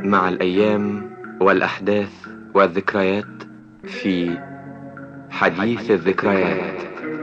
مع الأيام والأحداث والذكريات في حديث الذكريات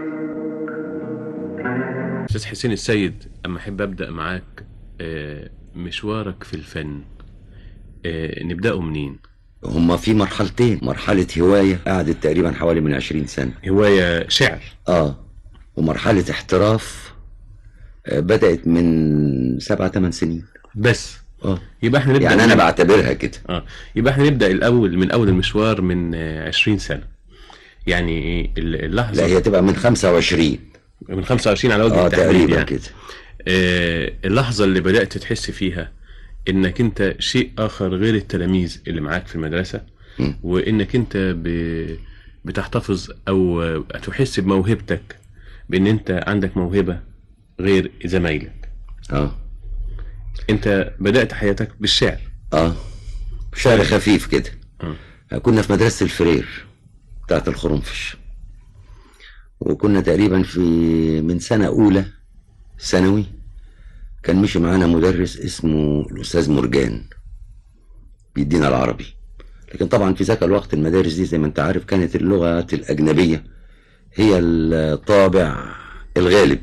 استاذ حسين السيد اما احب ابدا معاك آه، مشوارك في الفن آه، نبداه منين هما في مرحلتين مرحلة هواية قعدت تقريبا حوالي من عشرين سنة هوايه شعر اه ومرحلة احتراف آه بدأت من سبعة ثمان سنين بس اه يبقى احنا نبدا يعني انا من- بعتبرها كده اه يبقى احنا نبدا الاول من اول المشوار من آه، 20 سنه يعني إيه ال- اللحظه لا هي تبقى من خمسة وعشرين من 25 على وجه اه التحديد تقريبا يعني. كده آه، اللحظة اللي بدأت تحس فيها انك انت شيء اخر غير التلاميذ اللي معاك في المدرسة م. وانك انت ب... بتحتفظ او آه، تحس بموهبتك بان انت عندك موهبة غير زمايلك اه انت بدأت حياتك بالشعر اه شعر خفيف كده اه. كنا في مدرسة الفرير بتاعت الخرنفش وكنا تقريبا في من سنة أولى ثانوي كان مشي معانا مدرس اسمه الأستاذ مرجان بيدينا العربي لكن طبعا في ذاك الوقت المدارس دي زي ما انت عارف كانت اللغة الأجنبية هي الطابع الغالب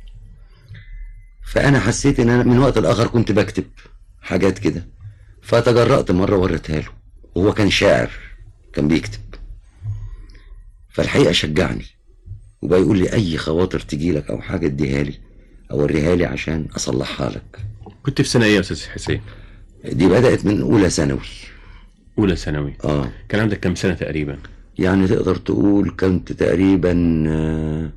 فأنا حسيت إن أنا من وقت لآخر كنت بكتب حاجات كده فتجرأت مرة وريتها له وهو كان شاعر كان بيكتب فالحقيقة شجعني وبقى يقول لي أي خواطر تجيلك أو حاجة اديها لي أوريها لي عشان أصلحها لك كنت في سنة ايه يا استاذ حسين دي بدأت من أولى ثانوي اولى ثانوي آه كان عندك كم سنة تقريبا يعني تقدر تقول كنت تقريبا آه،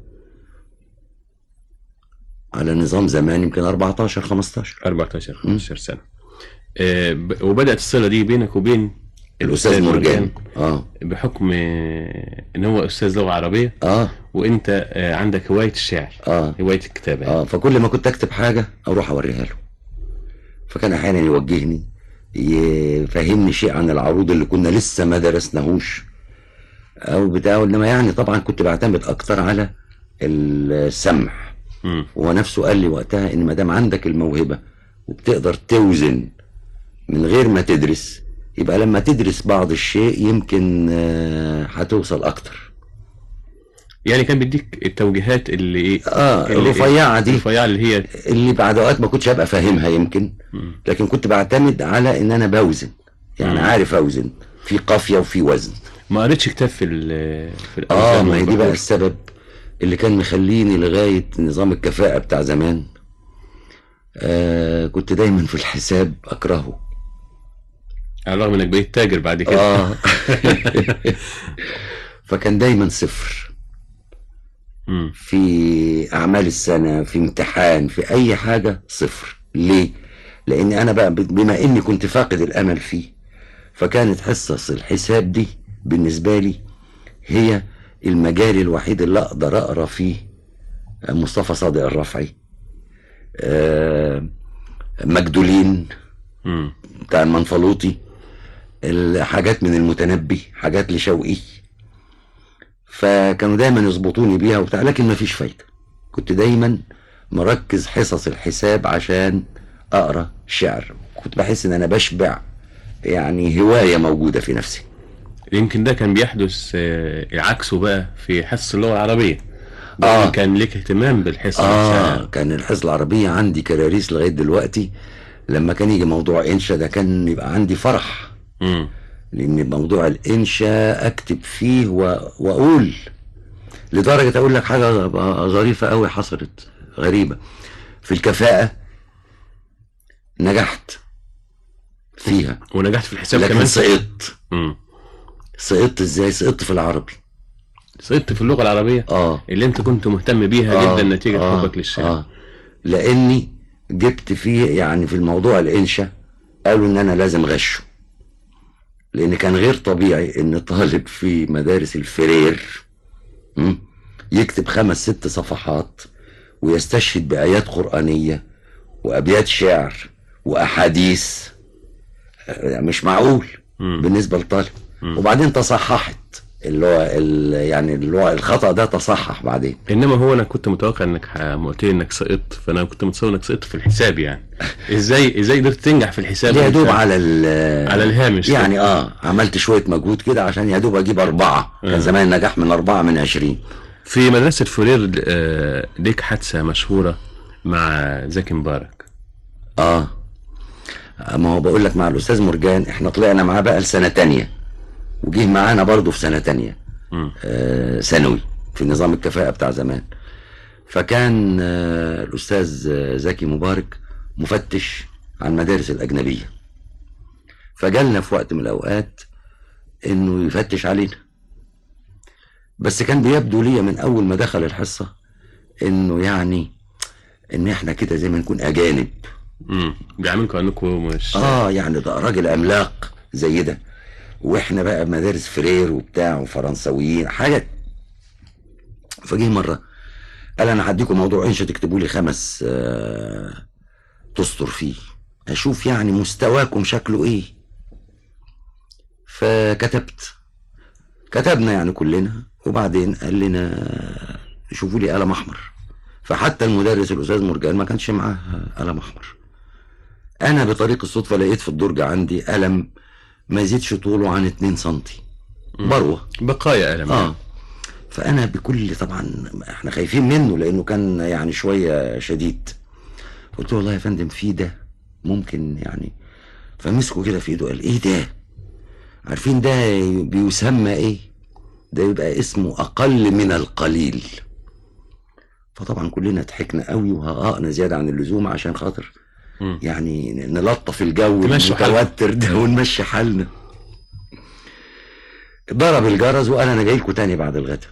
على نظام زمان يمكن 14 15 14 15 سنة آه، ب- وبدأت الصلة دي بينك وبين الأستاذ مرجان آه بحكم آه، ان هو استاذ لغة عربية آه وانت آه، عندك هواية الشعر آه هواية الكتابة اه فكل ما كنت اكتب حاجه اروح اوريها له فكان احيانا يوجهني يفهمني شيء عن العروض اللي كنا لسه ما درسناهوش او بتاع انما يعني طبعا كنت بعتمد اكتر على السمع مم. وهو نفسه قال لي وقتها ان ما دام عندك الموهبه وبتقدر توزن من غير ما تدرس يبقى لما تدرس بعض الشيء يمكن آه، هتوصل اكتر يعني كان بيديك التوجيهات اللي ايه اه اللي- الرفيعه دي الرفيعة اللي هي اللي بعد اوقات ما كنتش هبقى فاهمها يمكن مم. لكن كنت بعتمد على ان انا بوزن يعني مم. عارف اوزن في قافيه وفي وزن ما قريتش كتاب في ال في اه الأوزان ما هي دي بقى والبحور. السبب اللي كان مخليني لغايه نظام الكفاءه بتاع زمان آه كنت دايما في الحساب اكرهه على الرغم انك بقيت تاجر بعد كده اه فكان دايما صفر مم. في اعمال السنه في امتحان في اي حاجه صفر ليه لان انا بقى بما اني كنت فاقد الامل فيه فكانت حصص الحساب دي بالنسبه لي هي المجال الوحيد اللي اقدر اقرا فيه مصطفى صادق الرفعي آه، مجدولين مم. بتاع المنفلوطي الحاجات من المتنبي حاجات لشوقي فكانوا دايما يظبطوني بيها وبتاع لكن مفيش فايده كنت دايما مركز حصص الحساب عشان اقرا شعر كنت بحس ان انا بشبع يعني هوايه موجوده في نفسي يمكن ده كان بيحدث آه، عكسه بقى في حصة اللغة العربية آه. آه. كان لك اهتمام بالحصة اه نفسها كان الحصه العربيه عندي كراريس لغايه دلوقتي لما كان يجي موضوع انشا ده كان يبقى عندي فرح مم. لان موضوع الانشاء اكتب فيه و... واقول لدرجه اقول لك حاجه ظريفه قوي حصلت غريبه في الكفاءه نجحت فيها ونجحت في الحساب لكن كمان سقطت مم. سقطت ازاي سقطت في العربي سقطت في اللغة العربية اه اللي انت كنت مهتم بيها آه، جدا نتيجة آه، حبك للشعر آه. لاني جبت فيه يعني في الموضوع الانشاء قالوا ان انا لازم غشه لان كان غير طبيعي ان طالب في مدارس الفرير م? يكتب خمس ست صفحات ويستشهد بايات قرانيه وابيات شعر واحاديث آه، مش معقول مم. بالنسبه لطالب مم. وبعدين تصححت اللي هو ال- يعني اللي هو الخطا ده تصحح بعدين انما هو انا كنت متوقع انك ح- ما قلت لي انك سقطت فانا كنت متصور انك سقطت في الحساب يعني ازاي ازاي قدرت تنجح في الحساب يا دوب وأنت على ال- على الهامش يعني اه عملت شويه مجهود كده عشان يا دوب اجيب اربعه آه. كان زمان النجاح من اربعه من عشرين في مدرسة فورير آه، ليك حادثة مشهورة مع زكي مبارك اه ما هو بقول لك مع الاستاذ مرجان احنا طلعنا معاه بقى لسنه تانية وجه معانا برضه في سنه تانية مم. آه ثانوي في نظام الكفاءه بتاع زمان فكان آه الاستاذ آه، زكي مبارك مفتش على المدارس الاجنبيه فجالنا في وقت من الاوقات انه يفتش علينا بس كان بيبدو لي من اول ما دخل الحصه انه يعني ان احنا كده زي ما نكون اجانب مم. بيعاملكم انكم مش اه يعني ده راجل عملاق زي ده واحنا بقى مدارس فرير وبتاع وفرنساويين حاجه فجه مره قال انا هديكم موضوع انشا تكتبوا لي خمس آه تسطر فيه اشوف يعني مستواكم شكله ايه فكتبت كتبنا يعني كلنا وبعدين قال لنا شوفوا لي قلم احمر فحتى المدرس الاستاذ مرجان ما كانش معاه قلم احمر انا بطريق الصدفه لقيت في الدرج عندي قلم ما يزيدش طوله عن 2 سنتي بروه بقايا قلم اه فانا بكل طبعا احنا خايفين منه لانه كان يعني شويه شديد قلت له والله يا فندم في ده ممكن يعني فمسكه كده في ايده قال ايه ده عارفين ده بيسمى ايه ده يبقى اسمه اقل من القليل فطبعا كلنا ضحكنا قوي وهققنا زياده عن اللزوم عشان خاطر مم. يعني نلطف الجو تمشوا حالكم. المتوتر ده ونمشي حالنا ضرب الجرس وقال انا جاي لكم تاني بعد الغدا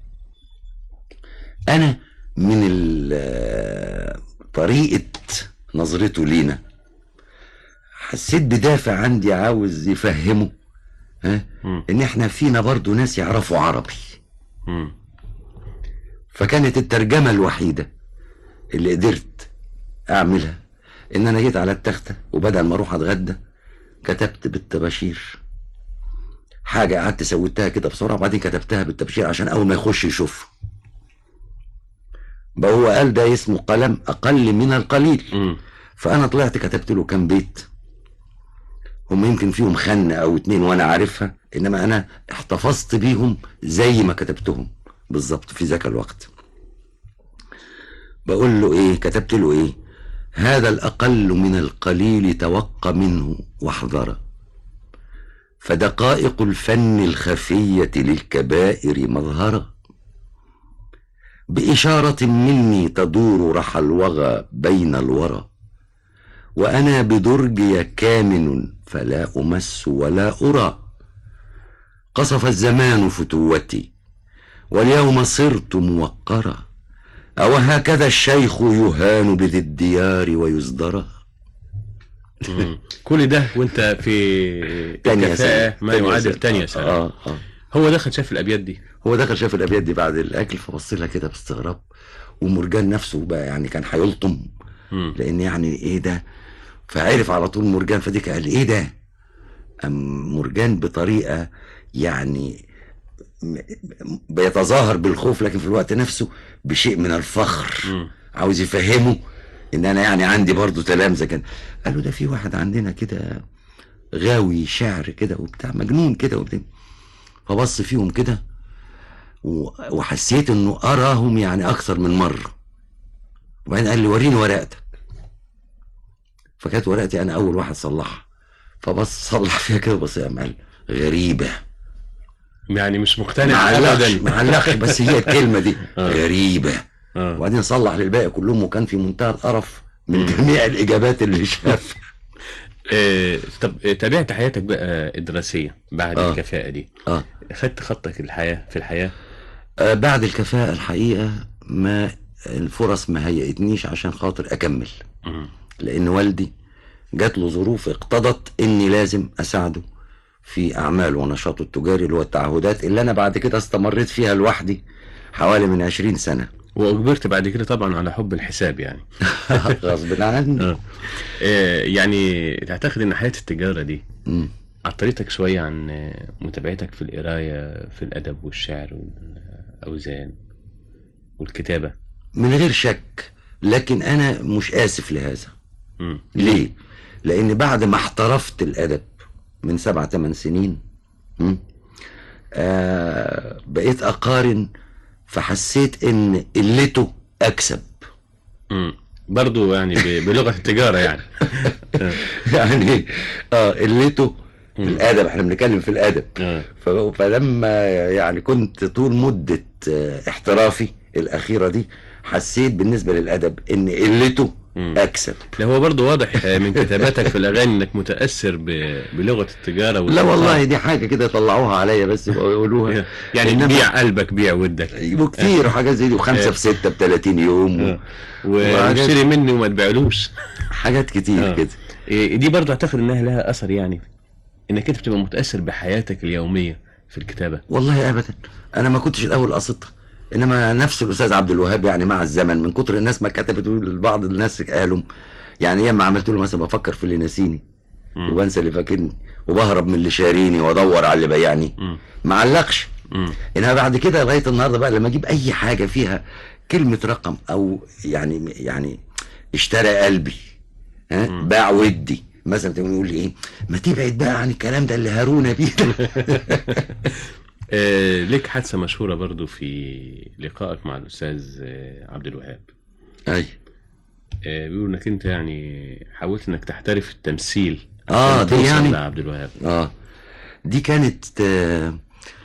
انا من ال- طريقه نظرته لينا حسيت بدافع عندي عاوز يفهمه ها مم. ان احنا فينا برضو ناس يعرفوا عربي مم. فكانت الترجمة الوحيدة اللي قدرت أعملها إن أنا جيت على التختة وبدل ما أروح أتغدى كتبت بالطباشير حاجة قعدت سويتها كده بسرعة وبعدين كتبتها بالطباشير عشان أول ما يخش يشوف بقى هو قال ده اسمه قلم أقل من القليل مم. فأنا طلعت كتبت له كام بيت هم يمكن فيهم خنة أو اتنين وأنا عارفها إنما أنا احتفظت بيهم زي ما كتبتهم بالظبط في ذاك الوقت بقول له إيه كتبت له إيه هذا الأقل من القليل توق منه واحذر فدقائق الفن الخفية للكبائر مظهرة بإشارة مني تدور رحى الوغى بين الورى وأنا بدرجي كامن فلا أمس ولا أرى قصف الزمان فتوتي واليوم صرت موقرا أو هكذا الشيخ يهان بذي الديار ويصدر مم. كل ده وانت في تانية كفاءة سنة ما تانية يعادل سنة. تانية سنة آه آه هو دخل شاف الابيات دي هو دخل شاف الأبيات دي بعد الأكل فبص لها كده باستغراب ومرجان نفسه بقى يعني كان هيلطم مم. لان يعني ايه ده فعرف على طول مرجان فديك قال ايه ده ام مرجان بطريقه يعني م- بيتظاهر بالخوف لكن في الوقت نفسه بشيء من الفخر مم. عاوز يفهمه ان انا يعني عندي برضو تلامذه كده قال له ده في واحد عندنا كده غاوي شعر كده وبتاع مجنون كده وبتاع فبص فيهم كده و- وحسيت انه اراهم يعني اكثر من مره وبعدين قال لي وريني ورقتك فكانت ورقتي انا اول واحد صلحها فبص صلح فيها كده بص قام قال غريبه يعني مش مقتنع معلقش ابدا معلقش بس هي الكلمه دي آه. غريبه آه. وبعدين صلح للباقي كلهم وكان في منتهى القرف من جميع الاجابات اللي شافها آه، طب آه، تابعت حياتك بقى الدراسية بعد آه. الكفاءة دي اه خدت خطك الحياة في الحياة آه، بعد الكفاءة الحقيقة ما الفرص ما هيئتنيش عشان خاطر أكمل مم. لأن والدي جات له ظروف اقتضت إني لازم أساعده في أعماله ونشاطه التجاري اللي هو التعهدات اللي أنا بعد كده استمريت فيها لوحدي حوالي من عشرين سنة واجبرت بعد كده طبعا على حب الحساب يعني غصب عني آه. آه، يعني تعتقد ان حياة التجارة دي مم. عطرتك شوية عن متابعتك في القراية في الأدب والشعر والأوزان والكتابة من غير شك لكن انا مش اسف لهذا مم. ليه لان بعد ما احترفت الادب من سبع ثمان سنين م? آه بقيت اقارن فحسيت ان قلته اكسب مم. برضو يعني ب- بلغة التجارة يعني يعني اه قلته في الادب احنا بنتكلم في الادب آه. ف- فلما يعني كنت طول مدة آه، احترافي الأخيرة دي حسيت بالنسبة للأدب إن قلته مم. أكسب لا هو برضو واضح من كتاباتك في الأغاني إنك متأثر ب- بلغة التجارة لا والإلقاء. والله دي حاجة كده طلعوها عليا بس يبقوا يقولوها يعني إنما- بيع قلبك بيع ودك وكتير وحاجات زي دي وخمسة في ستة ب 30 يوم و- آه. واشتري مني وما تبيعلوش حاجات كتير آه. كده إيه، دي برضه اعتقد انها لها اثر يعني انك انت بتبقى متاثر بحياتك اليوميه في الكتابه والله أبدا أنا ما كنتش الأول قصدها إنما نفس الأستاذ عبد الوهاب يعني مع الزمن من كتر الناس ما كتبت بعض الناس قالوا يعني ايام ما عملت له مثلا بفكر في اللي ناسيني مم. وبنسى اللي فاكرني وبهرب من اللي شاريني وادور على اللي بيعني مم. ما علقش مم. انما بعد كده لغايه النهارده بقى لما اجيب اي حاجه فيها كلمه رقم او يعني يعني اشترى قلبي ها باع ودي مثلا تقول يقول لي ايه ما تبعد بقى عن الكلام ده اللي هارونا بيه ده آه ليك حادثه مشهوره برضو في لقائك مع الاستاذ آه، عبد الوهاب اي آه بيقولوا انك انت يعني حاولت انك تحترف التمثيل آه، عشان دي توصل يعني- لعبد الوهاب اه دي كانت آه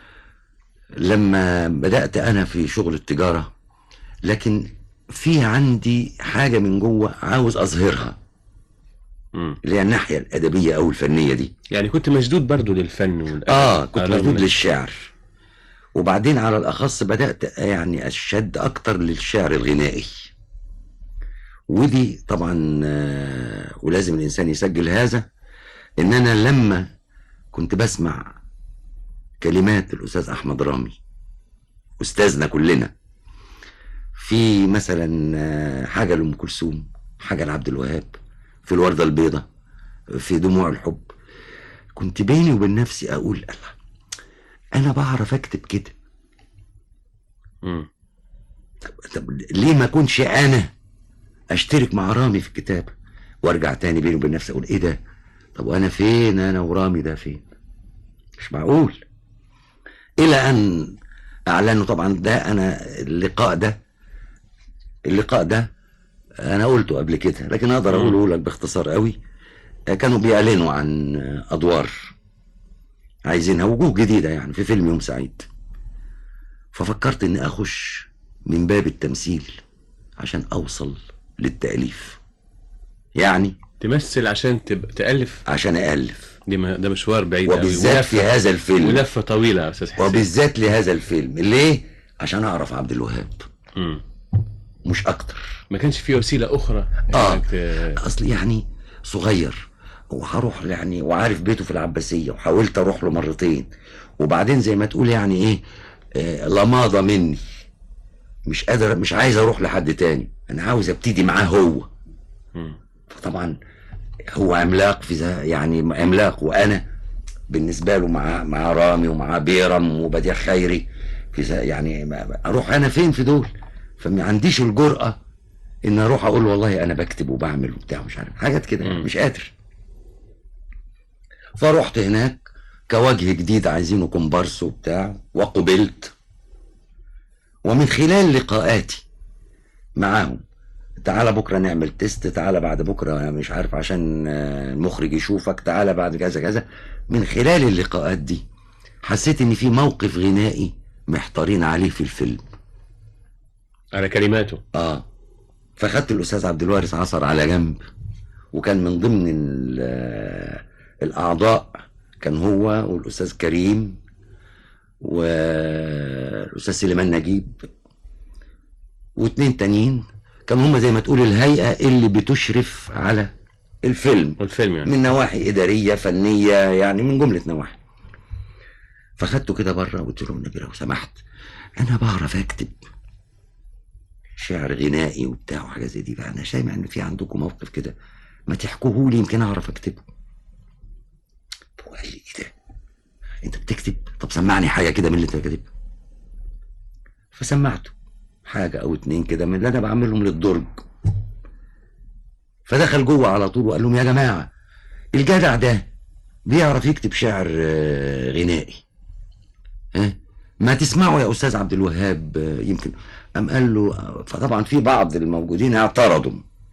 لما بدات انا في شغل التجاره لكن في عندي حاجه من جوه عاوز اظهرها مم. اللي هي الناحيه الادبيه او الفنيه دي يعني كنت مشدود برضو للفن والادب اه كنت رغم مشدود إنك- للشعر وبعدين على الاخص بدات يعني اشد اكتر للشعر الغنائي ودي طبعا آه، ولازم الانسان يسجل هذا ان انا لما كنت بسمع كلمات الاستاذ احمد رامي استاذنا كلنا في مثلا آه، حاجه لام كلثوم حاجه لعبد الوهاب في الورده البيضاء في دموع الحب كنت بيني وبين نفسي اقول الله انا بعرف اكتب كده مم. طب ليه ما اكونش انا اشترك مع رامي في الكتاب وارجع تاني بيني وبين نفسي اقول ايه ده طب وانا فين انا ورامي ده فين مش معقول الى ان اعلنوا طبعا ده انا اللقاء ده اللقاء ده انا قلته قبل كده لكن اقدر اقوله لك باختصار قوي كانوا بيعلنوا عن ادوار عايزينها وجوه جديده يعني في فيلم يوم سعيد ففكرت اني اخش من باب التمثيل عشان اوصل للتاليف يعني تمثل عشان تبقى تالف عشان الف دي ما ده مشوار بعيد قوي وبالذات في هذا الفيلم ولفه طويله يا استاذ حسين وبالذات لهذا الفيلم ليه عشان اعرف عبد الوهاب مم. مش اكتر ما كانش في وسيله اخرى آه. إنك ت- اصل يعني صغير وهروح يعني وعارف بيته في العباسيه وحاولت اروح له مرتين وبعدين زي ما تقول يعني ايه آه لماضه مني مش قادر مش عايز اروح لحد تاني انا عاوز ابتدي معاه هو مم. فطبعا هو عملاق في ذا يعني عملاق وانا بالنسبه له مع مع رامي ومع بيرم وبديع خيري في ذا يعني ما- اروح انا فين في دول فما عنديش الجرأه ان اروح اقول والله انا بكتب وبعمل وبتاع مش عارف حاجات كده يعني مم. مش قادر فرحت هناك كوجه جديد عايزينه كومبارس وبتاع وقبلت ومن خلال لقاءاتي معاهم تعالى بكره نعمل تيست تعالى بعد بكره مش عارف عشان آه، المخرج يشوفك تعالى بعد كذا كذا من خلال اللقاءات دي حسيت ان في موقف غنائي محتارين عليه في الفيلم على كلماته اه فخدت الاستاذ عبد الوارث عصر على جنب وكان من ضمن ال- آه، الاعضاء كان هو والاستاذ كريم والاستاذ سليمان نجيب واتنين تانيين كانوا هم زي ما تقول الهيئه اللي بتشرف على الفيلم والفيلم يعني من نواحي اداريه فنيه يعني من جمله نواحي فخدته كده بره وقلت له النبي لو سمحت انا بعرف اكتب شعر غنائي وبتاع وحاجه زي دي فانا سامع ان في عندكم موقف كده ما تحكوه لي يمكن اعرف اكتبه قال لي ايه ده انت بتكتب طب سمعني حاجه كده من اللي انت كاتبها فسمعته حاجه او اتنين كده من اللي انا بعملهم للدرج فدخل جوه على طول وقال لهم يا جماعه الجدع ده بيعرف يكتب شعر آه، غنائي ها ما تسمعوا يا استاذ عبد الوهاب آه، يمكن قام قال له آه، فطبعا في بعض الموجودين اعترضوا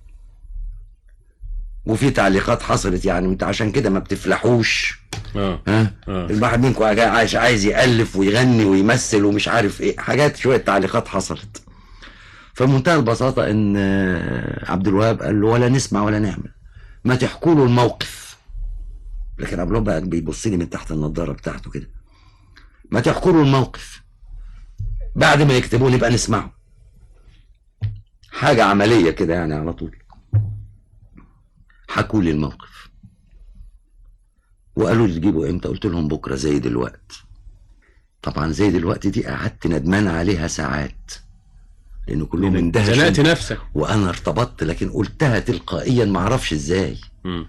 وفي تعليقات حصلت يعني انت عشان كده ما بتفلحوش اه ها اه الواحد منكم عايز عايز يالف ويغني ويمثل ومش عارف ايه حاجات شويه تعليقات حصلت فمنتهى البساطه ان آه، عبد الوهاب قال له ولا نسمع ولا نعمل ما تحكوا له الموقف لكن عبد الوهاب بقى بيبص لي من تحت النضاره بتاعته كده ما تحكوا له الموقف بعد ما يكتبوه نبقى نسمعه حاجه عمليه كده يعني على طول حكوا لي الموقف وقالوا لي تجيبوا امتى قلت لهم بكره زي دلوقت طبعا زي دلوقتي دي قعدت ندمان عليها ساعات لانه كلهم زنقت اندهشوا نفسك وانا ارتبطت لكن قلتها تلقائيا ما اعرفش ازاي مم.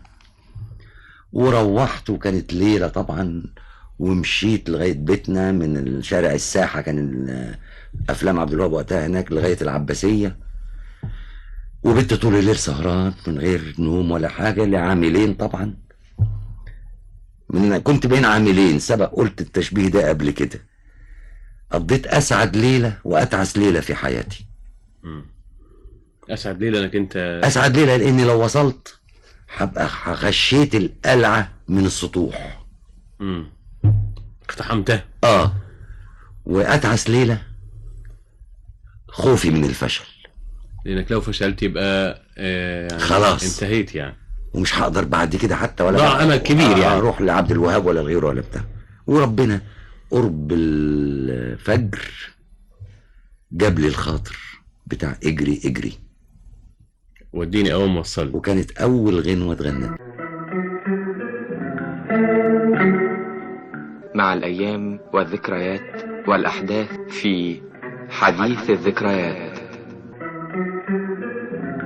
وروحت وكانت ليله طبعا ومشيت لغايه بيتنا من شارع الساحه كان ال- افلام عبد الوهاب وقتها هناك لغايه العباسيه وبت طول الليل سهران من غير نوم ولا حاجه لعاملين طبعا من كنت بين عاملين سبق قلت التشبيه ده قبل كده قضيت اسعد ليله واتعس ليله في حياتي مم. اسعد ليله انك انت اسعد ليله لاني لو وصلت هبقى خشيت القلعه من السطوح مم. اقتحمتها اه واتعس ليله خوفي من الفشل لانك لو فشلت يبقى آه يعني خلاص. انتهيت يعني ومش هقدر بعد كده حتى ولا ضاع أمل كبير يعني. اروح لعبد الوهاب ولا غيره ولا بتاع وربنا قرب الفجر جاب لي الخاطر بتاع اجري اجري وديني اول ما وصل وكانت اول غنوه اتغنت مع الأيام والذكريات والأحداث في حديث الذكريات